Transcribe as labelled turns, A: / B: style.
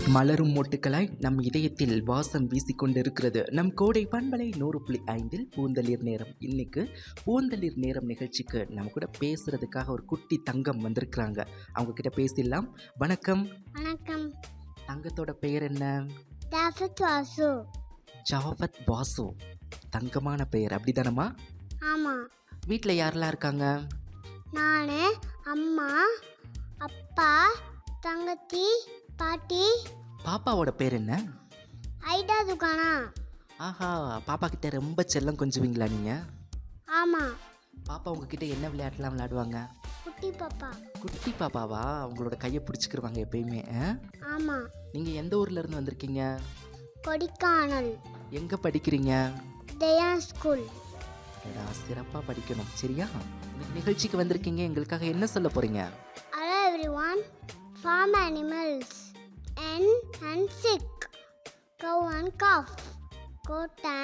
A: மலரும் மொட்டுக்களாய் நம் இதயத்தில் வாசம் வீசிக்கொண்டிருக்கிறது நம் கோடை பண்பலை நூறு புள்ளி ஐந்தில் பூந்தளிர் நேரம் இன்னைக்கு பூந்தளிர் நேரம் நிகழ்ச்சிக்கு நம்ம கூட பேசுறதுக்காக ஒரு குட்டி தங்கம் வந்திருக்கிறாங்க அவங்க கிட்ட பேசிடலாம் வணக்கம்
B: வணக்கம்
A: தங்கத்தோட பெயர் என்ன
B: தாஃபத் வாசு
A: ஜாவத் பாசு தங்கமான பெயர் அப்படிதானம்மா
B: ஆமாம்
A: வீட்டில் யாரெல்லாம் இருக்காங்க
B: நான் அம்மா அப்பா தங்கச்சி பாட்டி
A: பாப்பாவோட பேர் என்ன
B: ஐடா துக்கானா
A: ஆஹா பாப்பா கிட்ட ரொம்ப செல்லம் கொஞ்சுவீங்களா நீங்கள்
B: ஆமாம்
A: பாப்பா உங்ககிட்ட என்ன விளையாட்டுலாம் விளையாடுவாங்க
B: குட்டி பாப்பா
A: குட்டி பாப்பாவா உங்களோட கையை பிடிச்சிக்கிருவாங்க எப்பயுமே ஆ?
B: ஆமாம்
A: நீங்க எந்த ஊர்ல இருந்து வந்திருக்கீங்க
B: கொடிக்கானல்
A: எங்க படிக்கிறீங்க
B: தயா ஸ்கூல்
A: அடடா, சிறப்பா படிக்கணும் சரியா இன்னைக்கு நிகழ்ச்சிக்கு வந்திருக்கீங்க எங்களுக்காக என்ன சொல்ல போறீங்க
B: hello everyone farm animals and and chick cow and calf code